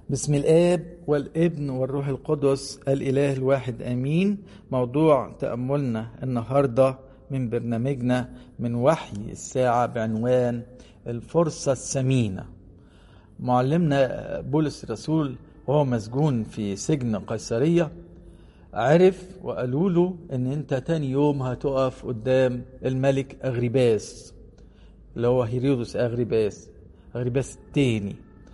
بسم الآب والابن والروح القدس الإله الواحد آمين موضوع تأملنا النهاردة من برنامجنا من وحي الساعة بعنوان الفرصة الثمينة معلمنا بولس الرسول وهو مسجون في سجن قيصرية عرف وقالوا له ان انت تاني يوم هتقف قدام الملك اغريباس اللي هو هيرودس اغريباس اغريباس التاني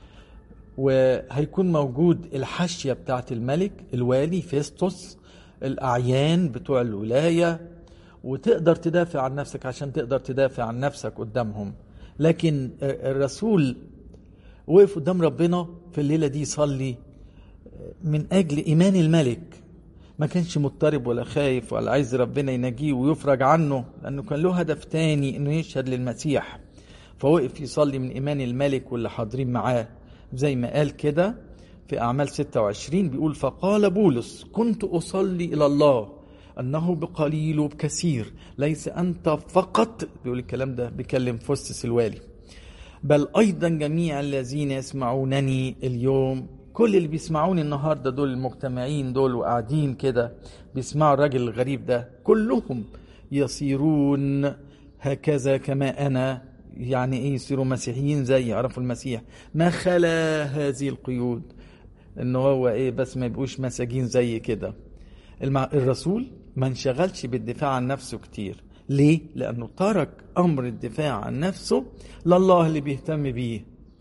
وهيكون موجود الحاشية بتاعت الملك الوالي فيستوس الأعيان بتوع الولاية وتقدر تدافع عن نفسك عشان تقدر تدافع عن نفسك قدامهم لكن الرسول وقف قدام ربنا في الليلة دي يصلي من أجل إيمان الملك ما كانش مضطرب ولا خايف ولا عايز ربنا ينجيه ويفرج عنه لأنه كان له هدف تاني إنه يشهد للمسيح فوقف يصلي من إيمان الملك واللي حاضرين معاه زي ما قال كده في أعمال 26 بيقول فقال بولس كنت أصلي إلى الله أنه بقليل وبكثير ليس أنت فقط بيقول الكلام ده بيكلم فوستس الوالي بل أيضا جميع الذين يسمعونني اليوم كل اللي بيسمعوني النهارده دول المجتمعين دول وقاعدين كده بيسمعوا الراجل الغريب ده كلهم يصيرون هكذا كما أنا يعني ايه يصيروا مسيحيين زي يعرفوا المسيح ما خلا هذه القيود ان هو ايه بس ما يبقوش مساجين زي كده المع... الرسول ما انشغلش بالدفاع عن نفسه كتير ليه لانه ترك امر الدفاع عن نفسه لله اللي بيهتم بيه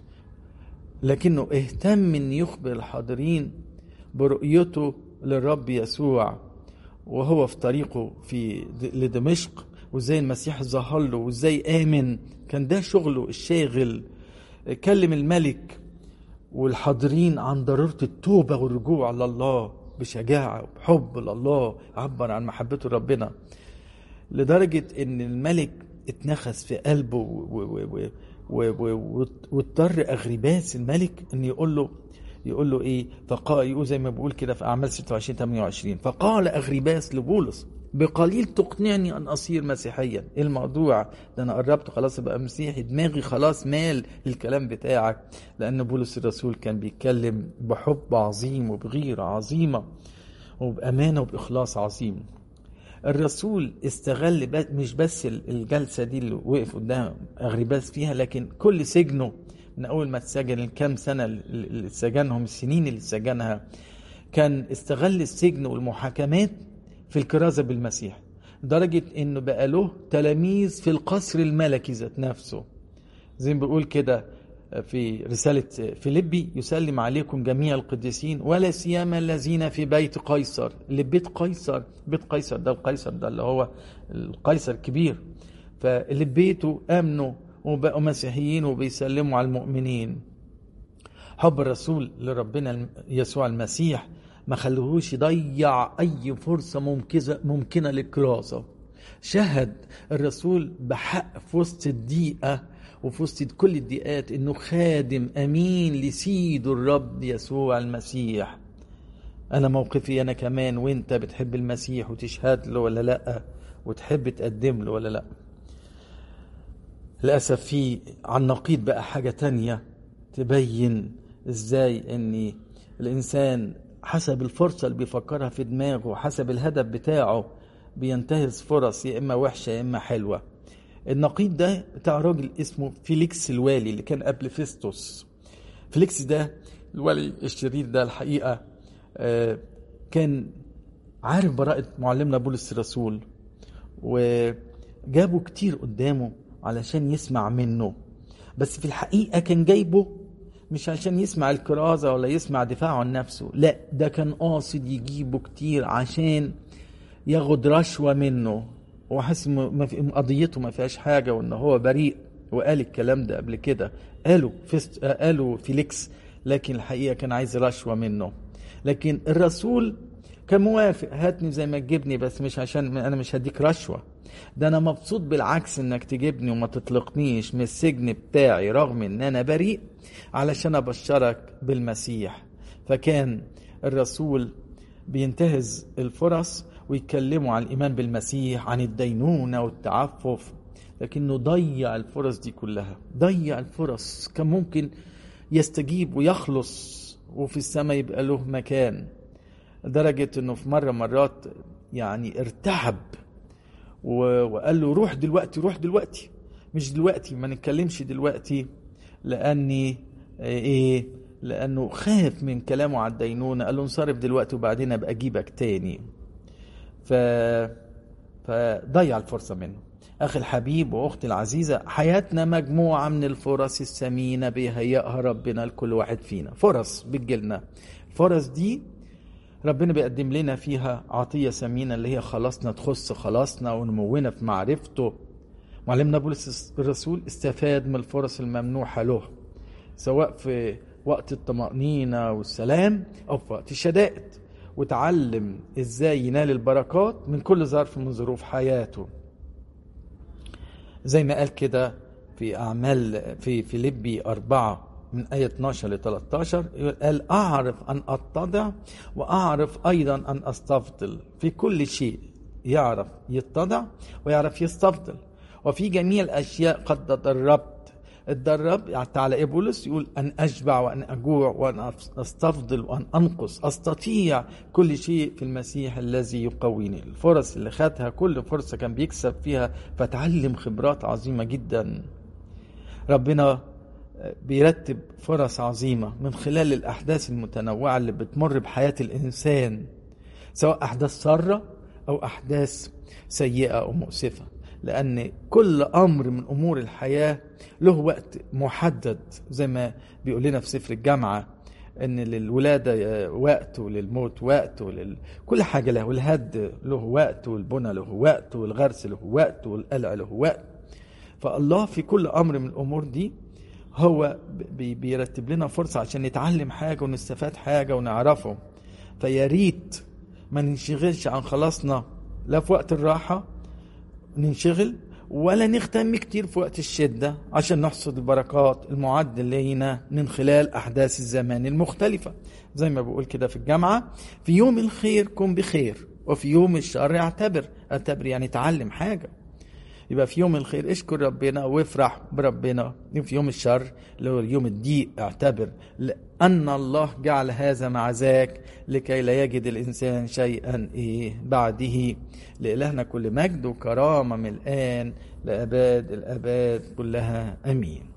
لكنه اهتم ان يخبر الحاضرين برؤيته للرب يسوع وهو في طريقه في لدمشق وازاي المسيح ظهر له وازاي امن كان ده شغله الشاغل كلم الملك والحاضرين عن ضروره التوبه والرجوع لله بشجاعه وبحب لله عبر عن محبته لربنا لدرجه ان الملك اتنخس في قلبه واضطر اغرباس الملك ان يقول له يقول له ايه فقال يقول زي ما بيقول كده في اعمال 26 28 فقال اغرباس لبولس بقليل تقنعني ان اصير مسيحيا ايه الموضوع ده انا قربت خلاص ابقى مسيحي دماغي خلاص مال الكلام بتاعك لان بولس الرسول كان بيتكلم بحب عظيم وبغيره عظيمه وبامانه وباخلاص عظيم الرسول استغل مش بس الجلسه دي اللي وقف قدام اغرباس فيها لكن كل سجنه من اول ما اتسجن الكام سنه اللي سجنهم السنين اللي سجنها كان استغل السجن والمحاكمات في الكرازة بالمسيح لدرجة انه بقى له تلاميذ في القصر الملكي ذات نفسه زي ما بيقول كده في رسالة فيليبي يسلم عليكم جميع القديسين ولا سيما الذين في بيت قيصر اللي بيت قيصر بيت قيصر ده القيصر ده اللي هو القيصر الكبير فاللي بيته امنوا وبقوا مسيحيين وبيسلموا على المؤمنين حب الرسول لربنا يسوع المسيح ما خلوهوش يضيع اي فرصه ممكنه ممكنه للكراسه شهد الرسول بحق في وسط الضيقه وفي وسط كل الضيقات انه خادم امين لسيد الرب يسوع المسيح انا موقفي انا كمان وانت بتحب المسيح وتشهد له ولا لا وتحب تقدم له ولا لا للاسف في على النقيض بقى حاجه تانية تبين ازاي ان الانسان حسب الفرصة اللي بيفكرها في دماغه حسب الهدف بتاعه بينتهز فرص يا إما وحشة يا إما حلوة النقيض ده بتاع راجل اسمه فيليكس الوالي اللي كان قبل فيستوس فيليكس ده الوالي الشرير ده الحقيقة آه كان عارف براءة معلمنا بولس الرسول وجابه كتير قدامه علشان يسمع منه بس في الحقيقة كان جايبه مش عشان يسمع الكرازة ولا يسمع دفاعه عن نفسه لا ده كان قاصد يجيبه كتير عشان ياخد رشوة منه وحس ما في قضيته ما فيهاش حاجة وان هو بريء وقال الكلام ده قبل كده قالوا فيست قالوا فيليكس لكن الحقيقة كان عايز رشوة منه لكن الرسول كان موافق هاتني زي ما تجيبني بس مش عشان انا مش هديك رشوه ده انا مبسوط بالعكس انك تجيبني وما تطلقنيش من السجن بتاعي رغم ان انا بريء علشان ابشرك بالمسيح فكان الرسول بينتهز الفرص ويتكلموا عن الايمان بالمسيح عن الدينونه والتعفف لكنه ضيع الفرص دي كلها ضيع الفرص كان ممكن يستجيب ويخلص وفي السماء يبقى له مكان لدرجة انه في مرة مرات يعني ارتعب و- وقال له روح دلوقتي روح دلوقتي مش دلوقتي ما نتكلمش دلوقتي لاني ايه لانه خاف من كلامه على الدينونة قال له انصرف دلوقتي وبعدين ابقى اجيبك تاني ف فضيع الفرصة منه أخي الحبيب وأختي العزيزة حياتنا مجموعة من الفرص الثمينة بيهيئها ربنا لكل واحد فينا فرص بتجيلنا الفرص دي ربنا بيقدم لنا فيها عطية ثمينة اللي هي خلاصنا تخص خلاصنا ونمونا في معرفته معلمنا بولس الرسول استفاد من الفرص الممنوحة له سواء في وقت الطمأنينة والسلام أو في وقت الشدائد وتعلم ازاي ينال البركات من كل ظرف من ظروف حياته زي ما قال كده في أعمال في فيليبي أربعة من آية 12 ل 13 يقول- قال أعرف أن أتضع وأعرف أيضا أن أستفضل في كل شيء يعرف يتضع ويعرف يستفضل وفي جميع الأشياء قد تدربت اتدرب على ايه بولس يقول ان اشبع وان اجوع وان استفضل وان انقص استطيع كل شيء في المسيح الذي يقويني الفرص اللي خدها كل فرصه كان بيكسب فيها فتعلم خبرات عظيمه جدا ربنا بيرتب فرص عظيمه من خلال الاحداث المتنوعه اللي بتمر بحياه الانسان سواء احداث ساره او احداث سيئه او مؤسفه لأن كل أمر من أمور الحياة له وقت محدد زي ما بيقول لنا في سفر الجامعة إن للولادة وقت وللموت وقت ولل... كل حاجة له والهد له وقت والبنى له وقت والغرس له وقت والقلع له وقت فالله في كل أمر من الأمور دي هو بي بيرتب لنا فرصة عشان نتعلم حاجة ونستفاد حاجة ونعرفه فيا ريت ما ننشغلش عن خلاصنا لا في وقت الراحة ننشغل ولا نهتم كتير في وقت الشدة عشان نحصد البركات المعد لينا من خلال أحداث الزمان المختلفة زي ما بقول كده في الجامعة في يوم الخير كن بخير وفي يوم الشر اعتبر اعتبر يعني تعلم حاجة يبقى في يوم الخير اشكر ربنا وافرح بربنا في يوم الشر اللي هو يوم الضيق اعتبر لأن الله جعل هذا مع ذاك لكي لا يجد الإنسان شيئا إيه بعده لإلهنا كل مجد وكرامة من الآن لأباد الأباد كلها أمين